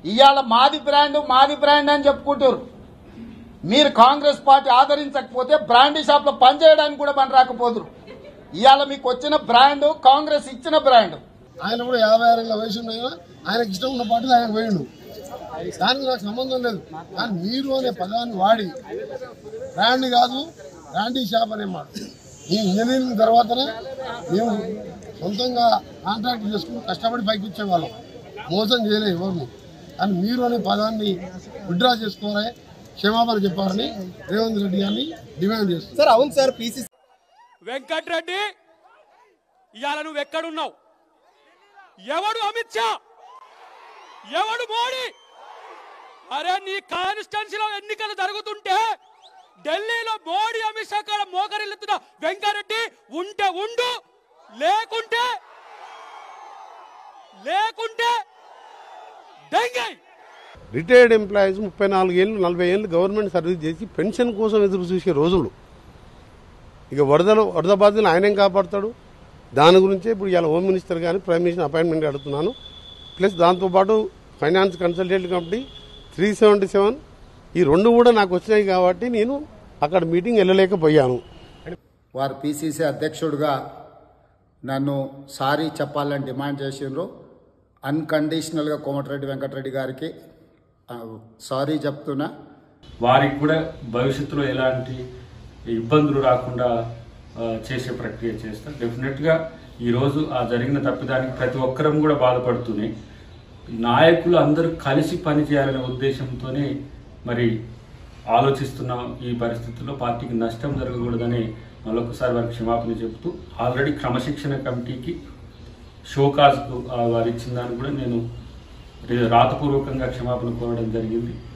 ఇవాళ మాది బ్రాండ్ మాది బ్రాండ్ అని చెప్పుకుంటారు మీరు కాంగ్రెస్ పార్టీ ఆదరించకపోతే బ్రాండీ షాప్ లో పనిచేయడానికి కూడా పని రాకపోదురు ఇవాళ మీకు వచ్చిన బ్రాండ్ కాంగ్రెస్ ఇచ్చిన బ్రాండ్ ఆయన కూడా యాభై ఆరు ఏళ్ళ వయసు ఉన్న ఆయన ఆయనకి ఇష్టం ఉన్న పార్టీలో ఆయన పోయిండు దానికి నాకు సంబంధం లేదు కానీ మీరు అనే పదాన్ని వాడి బ్రాండ్ కాదు బ్రాండీ షాప్ అనే మాట మేము ఇంజనీరింగ్ తర్వాతనే మేము సొంతంగా కాంట్రాక్ట్ చేసుకుని కష్టపడి పైకి వచ్చేవాళ్ళం మోసం చేయలేదు ఎవరిని కానీ మీరు అనే పదాన్ని విడ్రా చేసుకోవాలి క్షమాపణ చెప్పాలని రేవంత్ రెడ్డి గారిని డిమాండ్ చేస్తున్నాం సార్ అవును సార్ పీసీసీ వెంకట్రెడ్డి ఇవాళ నువ్వు ఎక్కడున్నావు ఎవడు అమిత్ షా ఎవడు మోడీ అరే నీ కాన్స్టిట్యున్సీలో ఎన్నికలు జరుగుతుంటే ఢిల్లీలో మోడీ అమిత్ షా కాడ మోకరిల్లుతున్న వెంకరెడ్డి ఉంటే ఉండు లేకుంటే లేకుంటే దెంగై రిటైర్డ్ ఎంప్లాయీస్ ముప్పై నాలుగు ఏళ్ళు నలభై ఏళ్ళు గవర్నమెంట్ సర్వీస్ చేసి పెన్షన్ కోసం ఎదురు చూసే రోజులు ఇక వరదలు వరద బాధితులు ఆయనేం కాపాడతాడు దాని గురించే ఇప్పుడు ఇలా హోమ్ మినిస్టర్ కానీ ప్రైమ్ మినిస్టర్ అపాయింట్మెంట్ అడుగుతున్నాను ప్లస్ దాంతోపాటు finance consultant company three seventy seven ఈ రెండు కూడా నాకు వచ్చినాయి కాబట్టి నేను అక్కడ మీటింగ్ వెళ్ళలేకపోయాను వారు పిసిసి అధ్యక్షుడిగా నన్ను సారీ చెప్పాలని డిమాండ్ చేసిండ్రు అన్కండిషనల్గా కోమటిరెడ్డి వెంకటరెడ్డి గారికి ఆ, సారీ చెప్తున్నా వారికి కూడా భవిష్యత్తులో ఎలాంటి ఇబ్బందులు రాకుండా ఆ, చేసే ప్రక్రియ చేస్తారు డెఫినెట్గా ఈరోజు ఆ జరిగిన తప్పిదానికి ప్రతి ఒక్కరం కూడా బాధపడుతూనే నాయకులు అందరూ కలిసి పనిచేయాలనే ఉద్దేశంతోనే మరి ఆలోచిస్తున్న ఈ పరిస్థితుల్లో పార్టీకి నష్టం జరగకూడదని మరొకసారి వారికి క్షమాపణ చెబుతూ ఆల్రెడీ క్రమశిక్షణ కమిటీకి షోకాజ్కు వారు ఇచ్చిన దాన్ని కూడా నేను రాతపూర్వకంగా క్షమాపణ కోరడం జరిగింది